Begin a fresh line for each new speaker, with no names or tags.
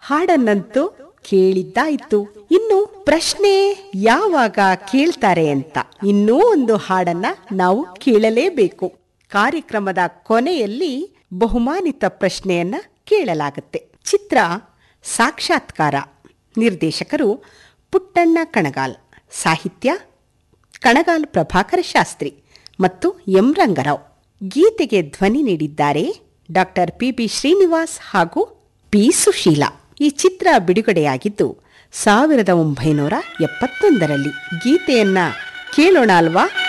ಹಾಡನ್ನಂತೂ ಕೇಳಿದ್ದಾಯ್ತು ಇನ್ನು ಪ್ರಶ್ನೆ ಯಾವಾಗ ಕೇಳ್ತಾರೆ ಅಂತ ಇನ್ನೂ ಒಂದು ಹಾಡನ್ನ ನಾವು ಕೇಳಲೇಬೇಕು ಕಾರ್ಯಕ್ರಮದ ಕೊನೆಯಲ್ಲಿ ಬಹುಮಾನಿತ ಪ್ರಶ್ನೆಯನ್ನ ಕೇಳಲಾಗುತ್ತೆ ಚಿತ್ರ ಸಾಕ್ಷಾತ್ಕಾರ ನಿರ್ದೇಶಕರು ಪುಟ್ಟಣ್ಣ ಕಣಗಾಲ್ ಸಾಹಿತ್ಯ ಕಣಗಾಲ್ ಪ್ರಭಾಕರ ಶಾಸ್ತ್ರಿ ಮತ್ತು ಎಂ ರಂಗರಾವ್ ಗೀತೆಗೆ ಧ್ವನಿ ನೀಡಿದ್ದಾರೆ ಡಾಕ್ಟರ್ ಪಿ ಬಿ ಶ್ರೀನಿವಾಸ್ ಹಾಗೂ ಪಿ ಸುಶೀಲಾ ಈ ಚಿತ್ರ ಬಿಡುಗಡೆಯಾಗಿದ್ದು ಸಾವಿರದ ಒಂಬೈನೂರ ಎಪ್ಪತ್ತೊಂದರಲ್ಲಿ ಗೀತೆಯನ್ನ ಕೇಳೋಣ ಅಲ್ವಾ